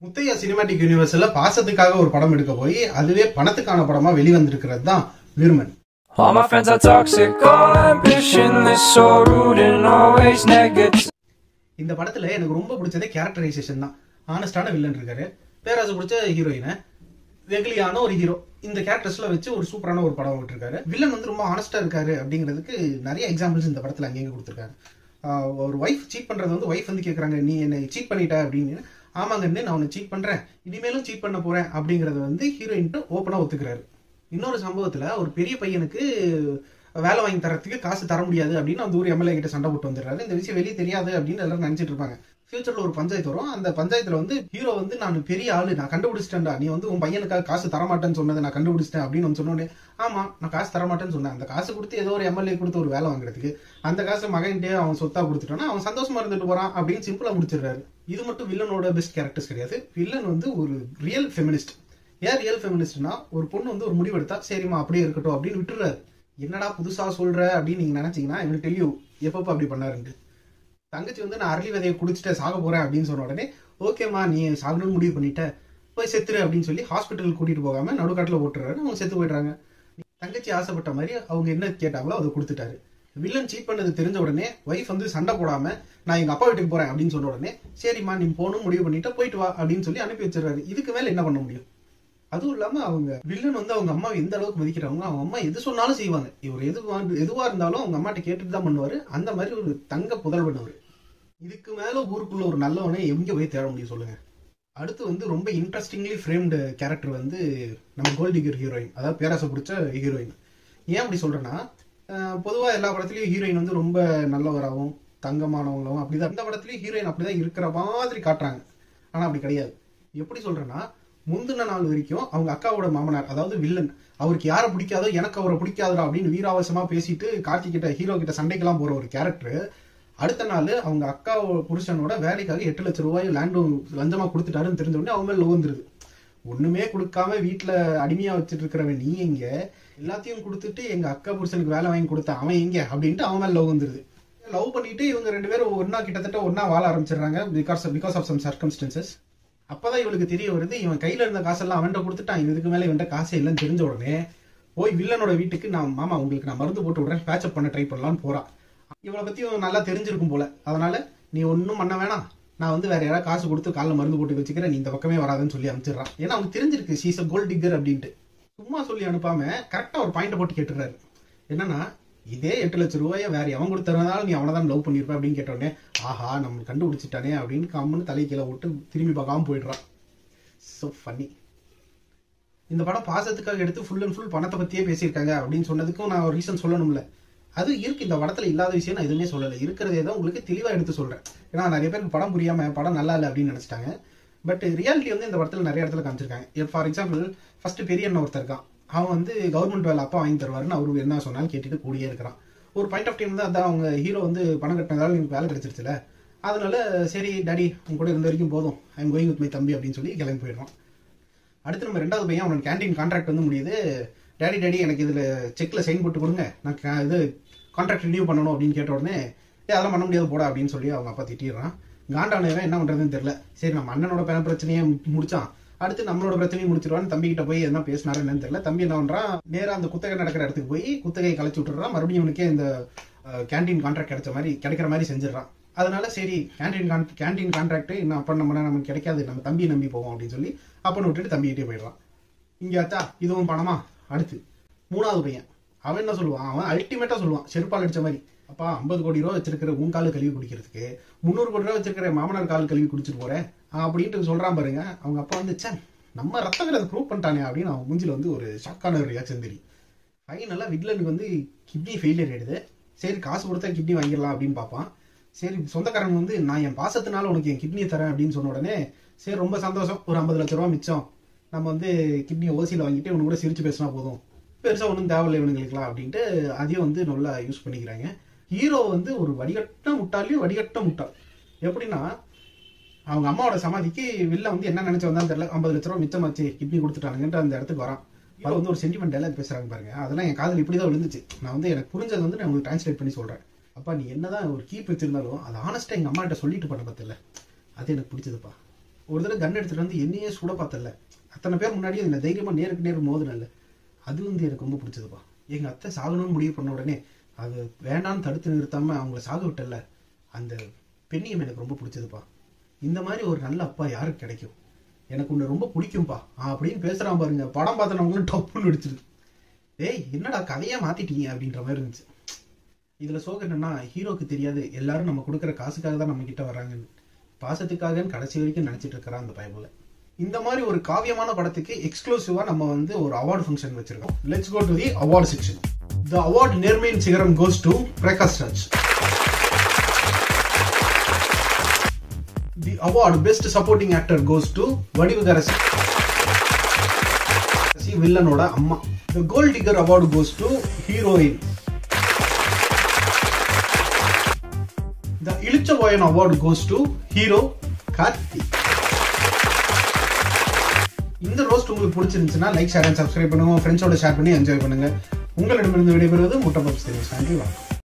Muthiah cinematic யூனிவர்ஸ்ல பாசத்துக்காக ஒரு படம் எடுக்க போய் அதுவே பணத்துக்கான படமா வெளிவந்திருக்கிறது தான் Viruman All my friends are toxic, all ambitionless, so rude and always negative. இந்த படத்துல எனக்கு ரொம்ப பிடிச்சதே கேரக்டரைசேஷன் தான் ஆனஸ்டான வில்லன் இருக்காரு பேராசு பிடிச்ச ஹீரோயினை வெகுலியான ஒரு ஹீரோ இந்த கேரக்டர்ஸ்ல வச்சு ஒரு சூப்பரான ஒரு படம் விட்டுருக்காரு வில்லன் வந்து ரொம்ப ஆனஸ்டா இருக்காரு அப்படிங்கிறதுக்கு நிறைய எக்ஸாம்பிள்ஸ் இந்த படத்துல அங்கங்க கொடுத்துருக்காரு ஆஹ் ஒரு ஒய்ஃப் சீட் பண்றது வந்து ஒய்ஃப் வந்து கேக்குறாங்க நீ என்னை சீட் பண்ணிட்ட அப்படின்னு ஆமாங்கன்னு நான் உன்னை சீட் பண்றேன் இனிமேலும் சீட் பண்ண போறேன் அப்படிங்கறத வந்து ஹீரோயின்ட்டு ஓப்பனா ஒத்துக்கிறாரு இன்னொரு சம்பவத்துல ஒரு பெரிய பையனுக்கு வேலை வாங்கி தரத்துக்கு காசு தர முடியாது அப்படின்னு அந்த ஊர் எம்எல்ஏ கிட்ட சண்டை போட்டு வந்துடுறாரு இந்த விஷயம் வெளியே தெரியாது அப்படின்னு எல்லாரும் நினைச்சிட்டு இருப்பாங்க ஃபியூச்சர்ல ஒரு பஞ்சாயத்து வரும் அந்த பஞ்சாயத்துல வந்து ஹீரோ வந்து நான் பெரிய ஆளு நான் கண்டுபிடிச்சிட்டேன்டா நீ வந்து உன் பையனுக்காக காசு தரமாட்டேன்னு சொன்னதை நான் கண்டுபிடிச்சிட்டேன் அப்படின்னு வந்து சொன்னோடனே ஆமா நான் காசு தரமாட்டேன்னு சொன்னேன் அந்த காசு கொடுத்து ஏதோ ஒரு எம்எல்ஏ கொடுத்து ஒரு வேலை வாங்குறதுக்கு அந்த காசு மகன்கிட்டே அவன் சொத்தா கொடுத்துட்டானா அவன் சந்தோஷமா இருந்துட்டு போறான் அப்படின்னு சிம்பிளா முடிச்சிடுறாரு இது மட்டும் வில்லனோட பெஸ்ட் கேரக்டர்ஸ் கிடையாது வில்லன் வந்து ஒரு ரியல் ஃபெமினிஸ்ட் ஏன் ரியல் ஃபெமினிஸ்ட்னா ஒரு பொண்ணு வந்து ஒரு முடிவெடுத்தா சரிம்மா அப்படியே இருக்கட்டும் அப்படின்னு விட்டுறாரு என்னடா புதுசா சொல்ற அப்படின்னு நீங்க நினைச்சீங்கன்னா எனக்கு தெரியும் எப்பப்ப அப்படி பண்ணாருன்ட்டு தங்கச்சி வந்து நான் அரளி விதையை குடிச்சிட்டு சாக போறேன் அப்படின்னு சொன்ன உடனே ஓகேம்மா நீ சாகணும்னு முடிவு பண்ணிட்ட போய் செத்துரு அப்படின்னு சொல்லி ஹாஸ்பிட்டலுக்கு கூட்டிட்டு போகாம நடுக்காட்டுல ஓட்டுறாரு அவங்க செத்து போயிடுறாங்க தங்கச்சி ஆசைப்பட்ட மாதிரி அவங்க என்ன கேட்டாங்களோ அதை கொடுத்துட்டாரு வில்லன் சீட் பண்ணது தெரிஞ்ச உடனே ஒய்ஃப் வந்து சண்டை போடாம நான் எங்க அப்பா வீட்டுக்கு போறேன் அப்படின்னு சொன்ன உடனே சரிம்மா நீ போகணும் முடிவு பண்ணிட்டு போயிட்டு வா அப்படின்னு சொல்லி அனுப்பி வச்சிடறாரு இதுக்கு மேல என்ன பண்ண முடியும் அதுவும் இல்லாம அவங்க வில்லன் வந்து அவங்க அம்மா எந்த அளவுக்கு மதிக்கிறாங்க அவங்க அம்மா எது சொன்னாலும் செய்வாங்க இவர் எதுவா எதுவா இருந்தாலும் அவங்க அம்மாட்ட கேட்டுட்டு தான் பண்ணுவாரு அந்த மாதிரி ஒரு தங்க புதல் பண்ணவர் இதுக்கு மேல ஊருக்குள்ள ஒரு நல்லவனை எங்க போய் தேட முடியும் சொல்லுங்க அடுத்து வந்து ரொம்ப இன்ட்ரெஸ்டிங்லி ஃப்ரேம்டு கேரக்டர் வந்து நம்ம கோல்டிகர் ஹீரோயின் அதாவது பேராசை பிடிச்ச ஹீரோயின் ஏன் அப்படி சொல்றேன்னா அஹ், பொதுவா எல்லா படத்துலயும் ஹீரோயின் வந்து ரொம்ப நல்லவராகவும் தங்கமானவங்களும் அப்படிதான் இந்த படத்துலயும் ஹீரோயின் அப்படிதான் இருக்கிற மாதிரி காட்டுறாங்க ஆனா அப்படி கிடையாது எப்படி சொல்றேன்னா முந்தின நாள் வரைக்கும் அவங்க அக்காவோட மாமனார் அதாவது வில்லன் அவருக்கு யாரை பிடிக்காதோ எனக்கு அவரை பிடிக்காதடா அப்படின்னு வீராவசமா பேசிட்டு கார்த்திக் கிட்ட ஹீரோ கிட்ட சண்டைக்கெல்லாம் போற ஒரு கேரக்டர் அடுத்த நாள் அவங்க அக்கா புருஷனோட வேலைக்காக எட்டு லட்சம் ரூபாய் லேண்டும் லஞ்சமா கொடுத்துட்டாருன்னு தெரிஞ்ச உடனே அவங்க மேல லோ வந்துருது ஒண்ணுமே கொடுக்காம வீட்டுல அடிமையா வச்சுட்டு இருக்கிறவன் நீ எங்க எல்லாத்தையும் கொடுத்துட்டு எங்க அக்கா புருஷனுக்கு வேலை வாங்கி கொடுத்த அவன் எங்க அப்படின்ட்டு அவன் மேல லவ் வந்துருது லவ் பண்ணிட்டு இவங்க ரெண்டு பேரும் ஒன்னா கிட்டத்தட்ட ஒன்னா வாழ ஆரம்பிச்சிடுறாங்க because because of some circumstances அப்பதான் இவளுக்கு தெரிய வருது இவன் கையில இருந்த காசெல்லாம் அவன்கிட்ட கொடுத்துட்டான் இதுக்கு மேல இவன்ட்ட காசே இல்லைன்னு தெரிஞ்ச உடனே போய் வில்லனோட வீட்டுக்கு நான் மாமா உங்களுக்கு நான் மருந்து போட்டு விடுறேன் பேச்சப் பண்ண ட்ரை பண்ணலாம்னு போறா இவளை பத்தி இவன் நல்லா தெரிஞ்சிருக்கும் போல அதனால நீ ஒன்றும் பண்ண வேணாம் நான் வந்து வேற யாராவது காசு கொடுத்து காலில் மருந்து போட்டு வச்சுக்கிறேன் நீ இந்த பக்கமே வராதுன்னு சொல்லி அனுப்பிச்சிடுறான் ஏன்னா அவனுக்கு தெரிஞ்சிருக்கு சீஸ் அ கோல்ட் டிக்கர் அப்படின்ட்டு சும்மா சொல்லி அனுப்பாம கரெக்டா ஒரு பாயிண்ட் போட்டு கேட்டுறாரு என்னன்னா இதே எட்டு லட்சம் ரூபாய வேற எவன் கொடுத்தறதுனால நீ அவனை தான் லவ் பண்ணிருப்ப அப்படின்னு கேட்டோடனே ஆஹா நம்ம கண்டுபிடிச்சிட்டானே அப்படின்னு கம்முன்னு தலை கீழே விட்டு திரும்பி பார்க்காம போயிடுறான் ஸோ ஃபன்னி இந்த படம் பாசத்துக்காக எடுத்து ஃபுல் அண்ட் ஃபுல் பணத்தை பத்தியே பேசியிருக்காங்க அப்படின்னு சொன்னதுக்கும் நான் ஒரு ரீசன் சொல்லணும்ல அது இருக்கு இந்த படத்துல இல்லாத விஷயம் நான் எதுவுமே சொல்லலை இருக்கிறதே தான் உங்களுக்கு தெளிவா எடுத்து சொல்றேன் ஏன்னா நிறைய பேருக்கு படம் புரியாம படம் நல்லா இல்லை அப்படின்னு நினைச்சிட்டாங்க பட் ரியாலிட்டி வந்து இந்த படத்துல நிறைய இடத்துல காமிச்சிருக்காங்க ஃபார் எக்ஸாம்பிள் ஃபர்ஸ்ட் பெரிய அண்ணன் ஒருத்தர் இருக்கான் அவன் வந்து கவர்மெண்ட் வேலை அப்பா வாங்கி தருவாருன்னு அவரு என்ன சொன்னாலும் கேட்டுட்டு கூடியே இருக்கிறான் ஒரு பாயிண்ட் ஆஃப் டைம் தான் அதான் அவங்க ஹீரோ வந்து பணம் கட்டினதால எனக்கு வேலை கிடைச்சிருச்சுல அதனால சரி டாடி உங்க கூட இருந்த வரைக்கும் போதும் ஐம் கோயிங் வித் மை தம்பி அப்படின்னு சொல்லி கிளம்பி போயிடுறான் அடுத்து நம்ம ரெண்டாவது பையன் அவனோட கேண்டீன் கான்ட்ராக்ட் வந்து முடியுது டேடி டேடி எனக்கு இதுல செக்ல சைன் போட்டு கொடுங்க நான் ca- இது கான்ட்ராக்ட் ரினியூ பண்ணணும் அப்படின்னு கேட்ட உடனே ஏ அதெல்லாம் பண்ண முடியாது போடா அப்படின்னு சொல்லி அவங்க அப்பா திட்டிடுறான் காண்டானவன் என்ன பண்றதுன்னு தெரியல சரி நம்ம அண்ணனோட பேர பிரச்சனையை முடிச்சான் அடுத்து நம்மளோட பிரச்சனையும் முடிச்சிருவான்னு தம்பி கிட்ட போய் என்ன பேசினாரு என்னன்னு தெரியல தம்பி என்ன பண்றான் நேரா அந்த குத்தகை நடக்கிற இடத்துக்கு போய் குத்தகையை கலைச்சு விட்டுறான் மறுபடியும் இவனுக்கே இந்த கேண்டீன் கான்ட்ராக்ட் கிடைச்ச மாதிரி கிடைக்கிற மாதிரி செஞ்சிடறான் அதனால சரி கேண்டீன் கேண்டீன் கான்ட்ராக்ட் இன்னும் அப்ப நம்ம நமக்கு கிடைக்காது நம்ம தம்பியை நம்பி போவோம் அப்படின்னு சொல்லி அப்பன்னு விட்டுட்டு தம்பிக்கிட்டே போயிடுறான் இங்க ஆச்சா இதுவும் பணமா அடுத்து மூணாவது பையன் அவன் என்ன சொல்லுவான் அவன் அல்டிமேட்டா சொல்லுவான் செருப்பால் அடிச்ச மாதிரி அப்பா ஐம்பது கோடி ரூபா வச்சிருக்கிற உன் காலு கழுவி குடிக்கிறதுக்கு முந்நூறு கோடி ரூபா வச்சிருக்கிற மாமனார் கால் கழுவி குடிச்சிட்டு போறேன் அப்படின்ட்டு சொல்றான் பாருங்க அவங்க அப்பா வந்து ச்சே நம்ம ரத்தங்கிறத ப்ரூவ் பண்ணிட்டானே அப்படின்னு அவன் மூஞ்சில வந்து ஒரு ஷாக்கான ஒரு ரியாக்ஷன் தெரியும் ஃபைனலாக விட்லனுக்கு வந்து கிட்னி ஃபெயிலியர் ஆயிடுது சரி காசு கொடுத்தா கிட்னி வாங்கிடலாம் அப்படின்னு பார்ப்பான் சரி சொந்தக்காரன் வந்து நான் என் பாசத்தினால உனக்கு என் கிட்னியை தரேன் அப்படின்னு சொன்ன உடனே சரி ரொம்ப சந்தோஷம் ஒரு ஐம்பது லட்ச ரூபா மிச்சம் நம்ம வந்து கிட்னியை ஓசியில் வாங்கிட்டு இவனு கூட சிரிச்சு பேசினா போதும் பெருசாக ஒன்றும் தேவையில்லை இவனுங்களுக்குலாம் அப்படின்ட்டு அதையும் வந்து நல்லா யூஸ் பண்ணிக்கிறாங்க ஹீரோ வந்து ஒரு வடிகட்ட முட்டாளையும் வடிகட்ட முட்டாள் எப்படின்னா அவங்க அம்மாவோட சமாதிக்கு வெளில வந்து என்ன நினைச்சு வந்தான்னு தெரியல ஐம்பது லட்ச ரூபா மிச்சமாச்சு கிட்னி கொடுத்துட்டானுங்கன்ற அந்த இடத்துக்கு வரான் இப்போ வந்து ஒரு சென்டிமெண்ட் டைலாக் பேசுறாங்க பாருங்க அதெல்லாம் என் காதல் இப்படி தான் விழுந்துச்சு நான் வந்து எனக்கு புரிஞ்சது வந்து நான் உங்களுக்கு டிரான்ஸ்லேட் பண்ணி சொல்றேன் அப்பா நீ என்னதான் ஒரு கீப் வச்சிருந்தாலும் அது ஆனஸ்டா எங்க அம்மா கிட்ட சொல்லிட்டு பண்ண பத்தில அது எனக்கு பிடிச்சதுப்பா ஒரு தடவை கன் எடுத்துட்டு வந்து என்னையே சுட பார்த்தல அத்தனை பேர் முன்னாடி இந்த தைரியமா நேருக்கு நேர் மோதுனல்ல அது வந்து எனக்கு ரொம்ப பிடிச்சதுப்பா எங்க அத்தை சாகணும்னு முடிவு பண்ண உடனே அது வேண்டாம்னு தடுத்து நிறுத்தாம அவங்கள சாக விட்டல அந்த பெண்ணியம் எனக்கு ரொம்ப பிடிச்சதுப்பா இந்த மாதிரி ஒரு நல்ல அப்பா யாருக்கு கிடைக்கும் எனக்கு உன்னை ரொம்ப பிடிக்கும்பா அப்படின்னு பேசுறான் பாருங்க படம் பார்த்தனவங்களும் டப்புன்னு அடிச்சிருது ஏய் என்னடா கதையா மாத்திட்டீங்க அப்படின்ற மாதிரி இருந்துச்சு இதுல சோகம் என்னன்னா ஹீரோக்கு தெரியாது எல்லாரும் நம்ம கொடுக்குற காசுக்காக தான் நம்ம கிட்ட வராங்கன்னு பாசத்துக்காகன்னு கடைசி வரைக்கும் நினைச்சிட்டு இருக்கிறான் அந்த பயபுல இந்த மாதிரி ஒரு காவியமான படத்துக்கு எக்ஸ்க்ளூசிவா நம்ம வந்து ஒரு அவார்டு ஃபங்க்ஷன் வச்சிருக்கோம் let's go to the award section the award நேர்மையின் சிகரம் கோஸ் டு Prakash Raj the award best supporting actor goes to Vadivukarasi வில்லனோட அம்மா the gold digger award goes to heroine the இளிச்சவாயன் award goes to hero Karthi இந்த ரோஸ்ட் உங்களுக்கு பிடிச்சிருந்துச்சுன்னா லைக் ஷேர் அண்ட் சப்ஸ்கிரைப் பண்ணுங்க ஃப்ரெண்ட்ஸோட ஷேர் பண்ணி என்ஜாய் பண்ணுங்க உங்களிடமிருந்து விடைபெறுவது முட்டை பப்ஸ் தெரியும் நன்றி வணக்கம்